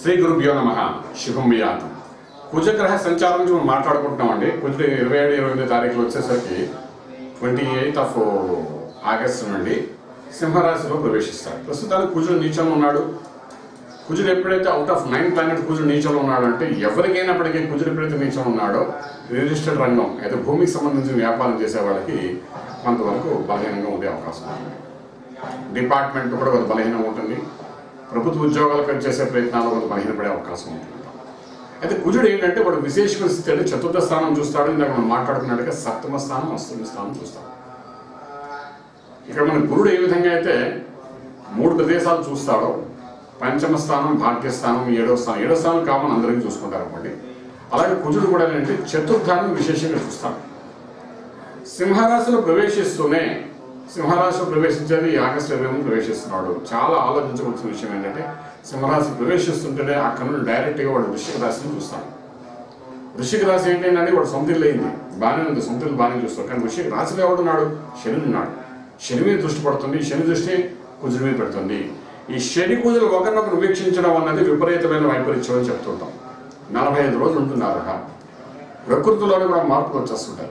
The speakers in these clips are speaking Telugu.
శ్రీ గురుభ్యో నమ శుభం వ్యాతం కుజగ్రహ సంచారం గురించి మనం మాట్లాడుకుంటున్నామండి కుజుడు ఇరవై ఏడు ఇరవై ఎనిమిది తారీఖులు వచ్చేసరికి ట్వంటీ ఎయిత్ ఆఫ్ ఆగస్టు నుండి సింహరాశిలో ప్రవేశిస్తాడు ప్రస్తుతానికి కుజుడు నీచంలో ఉన్నాడు కుజుడు ఎప్పుడైతే అవుట్ ఆఫ్ నైన్ ప్లానెట్ కుజుడు నీచంలో ఉన్నాడు అంటే ఎవరికైనప్పటికీ కుజుడు ఎప్పుడైతే నీచంలో ఉన్నాడో రిజిస్టర్డ్ రంగం అయితే భూమికి సంబంధించిన వ్యాపారం చేసే వాళ్ళకి కొంతవరకు బలహీనంగా ఉండే అవకాశం ఉంది డిపార్ట్మెంట్ కూడా కొంత బలహీనంగా ఉంటుంది ప్రభుత్వ ఉద్యోగాలకు చేసే ప్రయత్నాలు కొంత బలహీనపడే అవకాశం ఉంటుంది అయితే కుజుడు ఏంటంటే వాడు విశేష పరిస్థితి అంటే చతుర్థ స్థానం చూస్తాడు ఇందాక మనం మాట్లాడుకున్నట్టుగా సప్తమ స్థానం అష్టమ స్థానం చూస్తాడు ఇక్కడ మన గురుడు ఏ విధంగా అయితే మూడు ప్రదేశాలు చూస్తాడో పంచమ స్థానం భాగ్యస్థానం ఏడవ స్థానం ఏడవ స్థానం కామన్ అందరికీ చూసుకుంటారు అనుకోండి అలాగే కుజుడు కూడా ఏంటంటే చతుర్థాన్ని విశేషంగా చూస్తాడు సింహరాశిలో ప్రవేశిస్తూనే సింహరాశిలో ప్రవేశించేది ఈ ఆగస్టు ఇరవై ఎనిమిది ప్రవేశిస్తున్నాడు చాలా ఆలోచించవలసిన విషయం ఏంటంటే సింహరాశి ప్రవేశిస్తుంటేనే అక్కడ నుండి డైరెక్ట్గా వాడు వృశ్చిక రాశిని చూస్తాడు వృశ్చిక రాశి ఏంటంటే వాడు సొంత ఇల్లు అయింది బాగానే ఉంది సొంత ఇల్లు బాగానే చూస్తాడు కానీ వృశ్చిక రాశిలో ఎవడున్నాడు శని ఉన్నాడు శని మీద దృష్టి పడుతుంది శని దృష్టి కుజుడి మీద పెడుతుంది ఈ శని కుజులు ఒకరినొకరు వీక్షించడం అన్నది విపరీతమైన వైపరీత్యం అని చెప్తుంటాం నలభై ఐదు రోజులు ఉంటున్నారు ప్రకృతిలోనే కూడా మార్పులు వచ్చేస్తుంటాయి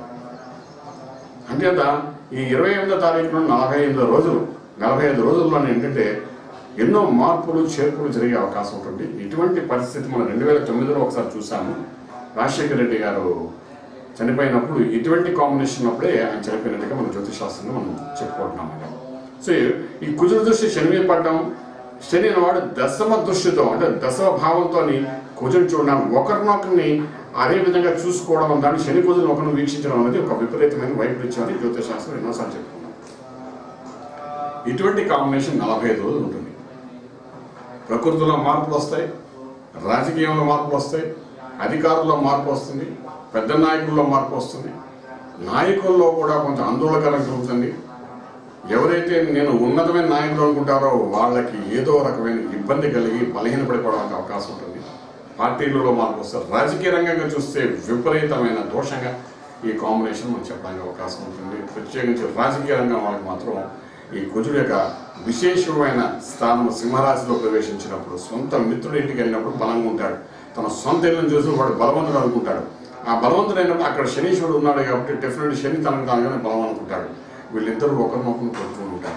అంతేత ఈ ఇరవై ఎనిమిదో తారీఖు నుండి నలభై ఎనిమిది రోజులు నలభై ఐదు రోజుల్లో ఏంటంటే ఎన్నో మార్పులు చేర్పులు జరిగే అవకాశం ఉంటుంది ఇటువంటి పరిస్థితి మనం రెండు వేల తొమ్మిదిలో ఒకసారి చూసాము రాజశేఖర రెడ్డి గారు చనిపోయినప్పుడు ఇటువంటి కాంబినేషన్ అప్పుడే ఆయన చనిపోయినట్టుగా మన జ్యోతిశాస్త్రంలో మనం చెప్పుకుంటున్నాం అన్నమాట. సో ఈ కుజుడు దృష్టి శని మీద పడ్డం శని వాడు దశమ దృష్టితో అంటే దశమ భావంతో కుజుడు చూడడం ఒకరినొకరిని అదే విధంగా చూసుకోవడం దాన్ని శని కుజులు ఒకరిని వీక్షించడం అనేది ఒక విపరీతమైన వైపరీత్యం అని జ్యోతిశాస్త్రం ఎన్నోసార్లు చెప్పుకున్నాం ఇటువంటి కాంబినేషన్ నలభై ఐదు రోజులు ఉంటుంది ప్రకృతిలో మార్పులు వస్తాయి రాజకీయంలో మార్పులు వస్తాయి అధికారుల్లో మార్పు వస్తుంది పెద్ద నాయకుల్లో మార్పు వస్తుంది నాయకుల్లో కూడా కొంచెం ఆందోళనకరం కలుగుతుంది ఎవరైతే నేను ఉన్నతమైన నాయకులు అనుకుంటారో వాళ్ళకి ఏదో రకమైన ఇబ్బంది కలిగి బలహీనపడిపోవడానికి అవకాశం ఉంటుంది పార్టీలలో మార్పు వస్తారు రాజకీయ రంగంగా చూస్తే విపరీతమైన దోషంగా ఈ కాంబినేషన్ మనం చెప్పడానికి అవకాశం ఉంటుంది ప్రత్యేకించి రాజకీయ రంగం వాళ్ళకి మాత్రం ఈ కుజుడు యొక్క విశేషమైన స్థానం సింహరాశిలో ప్రవేశించినప్పుడు సొంత మిత్రుడి ఇంటికి వెళ్ళినప్పుడు బలంగా ఉంటాడు తన సొంత ఇల్లును చూసి వాడు బలవంతుడు అనుకుంటాడు ఆ బలవంతుడు అయినప్పుడు అక్కడ శనీశ్వరుడు ఉన్నాడు కాబట్టి డెఫినెట్ శని తనకు తానుగానే బలం అనుకుంటాడు వీళ్ళిద్దరూ ఒకరినొకరిని కొట్టుకుని ఉంటారు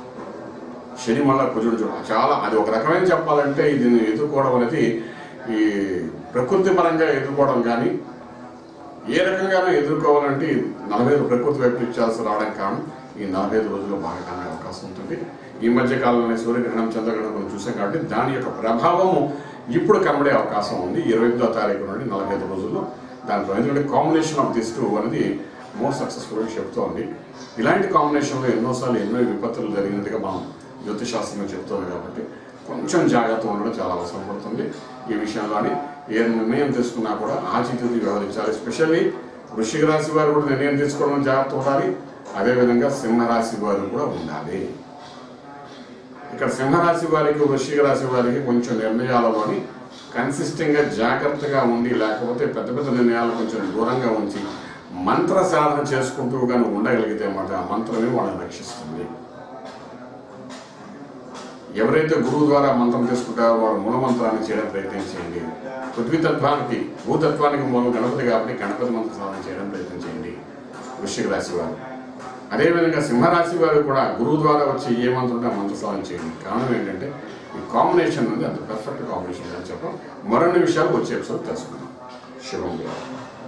శని మళ్ళా కుజుడు చూడ చాలా అది ఒక రకమైన చెప్పాలంటే ఇది ఎదుర్కోవడం అనేది ఈ ప్రకృతి పరంగా ఎదుర్కోవడం కానీ ఏ రకంగానూ ఎదుర్కోవాలంటే ఈ నలభై ఐదు ప్రకృతి వైపు ఇచ్చాల్సి రావడం కారణం ఈ నలభై ఐదు రోజుల్లో బాగా కానే అవకాశం ఉంటుంది ఈ మధ్య కాలంలో సూర్యగ్రహణం చంద్రగ్రహణం మనం చూసాం కాబట్టి దాని యొక్క ప్రభావము ఇప్పుడు కనబడే అవకాశం ఉంది ఇరవై ఎనిమిదో తారీఖు నుండి నలభై ఐదు రోజుల్లో దాంట్లో ఎందుకంటే కాంబినేషన్ ఆఫ్ దిస్ టూ అనేది మోర్ సక్సెస్ఫుల్గా చెప్తోంది ఇలాంటి కాంబినేషన్లో ఎన్నోసార్లు ఎన్నో విపత్తులు జరిగినట్టుగా మనం జ్యోతిశాస్త్రంలో చెప్తోంది కాబట్టి కొంచెం జాగ్రత్త ఉండడం చాలా అవసరం పడుతుంది ఈ విషయంలోని ఏ నిర్ణయం తీసుకున్నా కూడా ఆచితూచి వ్యవహరించాలి ఎస్పెషల్లీ వృషిక రాశి వారు కూడా నిర్ణయం తీసుకోవడం జాగ్రత్త ఉండాలి అదేవిధంగా సింహరాశి వారు కూడా ఉండాలి ఇక్కడ సింహరాశి వారికి వృషిక రాశి వారికి కొంచెం నిర్ణయాలలోని కన్సిస్టెంట్గా జాగ్రత్తగా ఉండి లేకపోతే పెద్ద పెద్ద నిర్ణయాలు కొంచెం దూరంగా ఉంచి మంత్ర సాధన చేసుకుంటూ కానీ ఉండగలిగితే మాట ఆ మంత్రమే వాళ్ళని రక్షిస్తుంది ఎవరైతే గురువు ద్వారా మంత్రం తీసుకుంటారో వాడు మూల మంత్రాన్ని చేయడం ప్రయత్నం చేయండి పృథ్వీతత్వానికి భూతత్వానికి మూలం గణపతి కాబట్టి గణపతి మంత్ర సాధన చేయడం ప్రయత్నం చేయండి వృశ్చిక రాశి వారు అదేవిధంగా సింహరాశి వారు కూడా గురువు ద్వారా వచ్చి ఏ మంత్రం ఉంటే ఆ మంత్ర సాధన చేయండి కారణం ఏంటంటే ఈ కాంబినేషన్ ఉంది అంత పర్ఫెక్ట్ కాంబినేషన్ అని చెప్పడం మరిన్ని విషయాలు వచ్చే ఎపిసోడ్ తెలుసుకుందాం శుభం